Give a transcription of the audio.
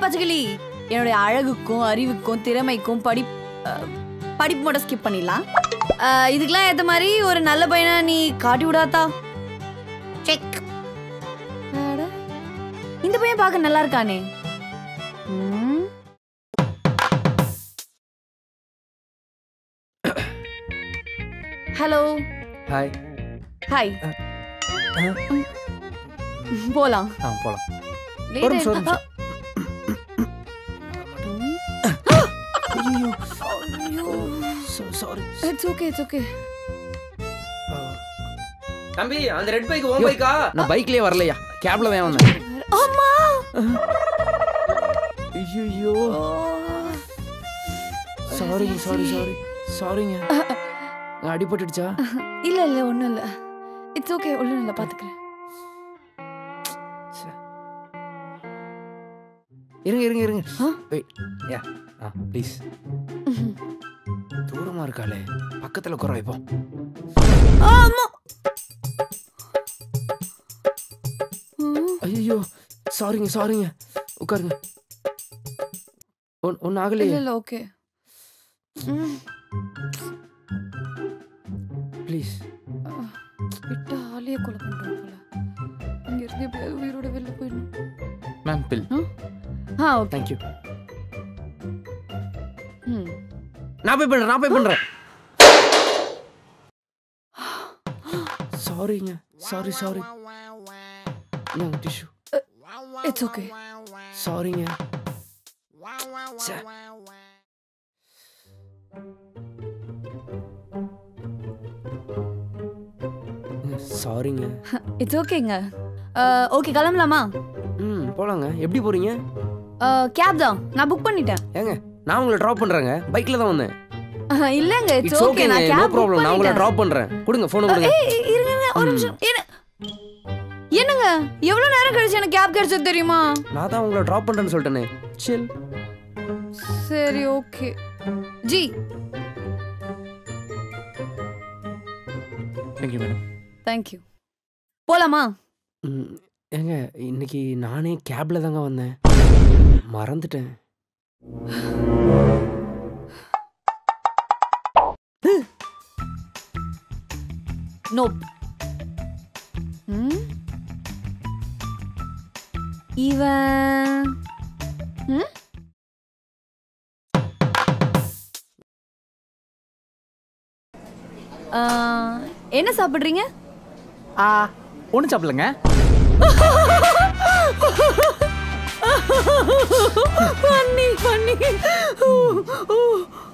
Logically என்னுடைய அழகுக்கும் அறிவுக்கும் திறமைக்கும் படி அஹ், படிப்பு மட்டும் ஸ்கிப் பண்ணிடலாம் அஹ், இதுக்கெல்லாம் ஏத்த மாதிரி ஒரு நல்ல பையனா நீ காட்டி விடாதா செக் இந்த பையன் பார்க்க நல்லா இருக்கானே ம். ஹலோ ஹாய் ஹாய் போலாம் ஆ போலாம் Late ஒரு நிமிஷம், ஒரு ம். Sorry it's okay it's okay தம்பி அந்த ரெட் பைக் ஓ பைக்கா நான் பைக்லயே வரலையா கேப்ல தான் வந்தேன் அம்மா ஐயோ சாரி சாரி சாரி சாரிங்க அடிபட்டுடுச்சா இல்ல இல்ல ஒண்ணும் இல்ல இட்ஸ் ஓகே ஒண்ணும் இல்ல பாத்துக்கிறேன் ச்சே. இருங்க இருங்க இருங்க ஆ? வெயிட் யா ஆ ப்ளீஸ் தூரமா இருக்காளே பக்கத்துல குறை இப்போ அம்மா ம். ஐயோ சாரிங்க சாரிங்க உட்காருங்க ஒன் ஒன்றும் இல்ல ஆகலையே இல்ல ஓகே ப்ளீஸ் விட்டா ஆளையே கொலை பண்றோம் போல இங்க இருந்து எப்படியாவது உயிரோட வெளில போயிடணும் ma'am bill ah okay thank you hmm நான் பே பண்றேன் நான் பே பண்றேன் சாரிங்க சாரி சாரி நான் டிஷ்யூ இட்ஸ் ஓகே சாரிங்க ச்சே. சாரிங்க இட்ஸ் ஓகேங்க ஓகே கிளம்பலாமா ம் போலாங்க எப்படி போறீங்க கேப் தான் நான் புக் பண்ணிட்டேன் ஏங்க நான் உங்களை ட்ராப் பண்றேங்க பைக்ல தான் வந்தேன் அஹ், இல்லங்க இட்ஸ் இட்ஸ் ஓகே ஓகேங்க நான் நோ கேப் புக் ப்ராப்ளம் நான் உங்களை பண்ணிட்டேன் ட்ராப் பண்றேன் கொடுங்க ஃபோன் கொடுங்க ஏய் ஏய், இருங்க இருங்க, ஒரு நிமிஷம் என்ன என்னங்க எவ்வளவு நேரம் கழிச்சு எனக்கு கேப் கிடைச்சது தெரியுமா நான் தான் உங்களை ட்ராப் பண்றேன்னு சொல்லிட்டேனே சில் சரி okay ji thank you madam thank you போலாமா ம், ஏங்க இன்னைக்கு நானே கேப்ல தாங்க வந்தேன் மறந்துட்டேன் நோப் ம் இவன் ம் ஆ, என்ன சாப்பிடுறீங்க ஆ ஒன்றும் சாப்பிடலங்க பண்ணி பண்ணி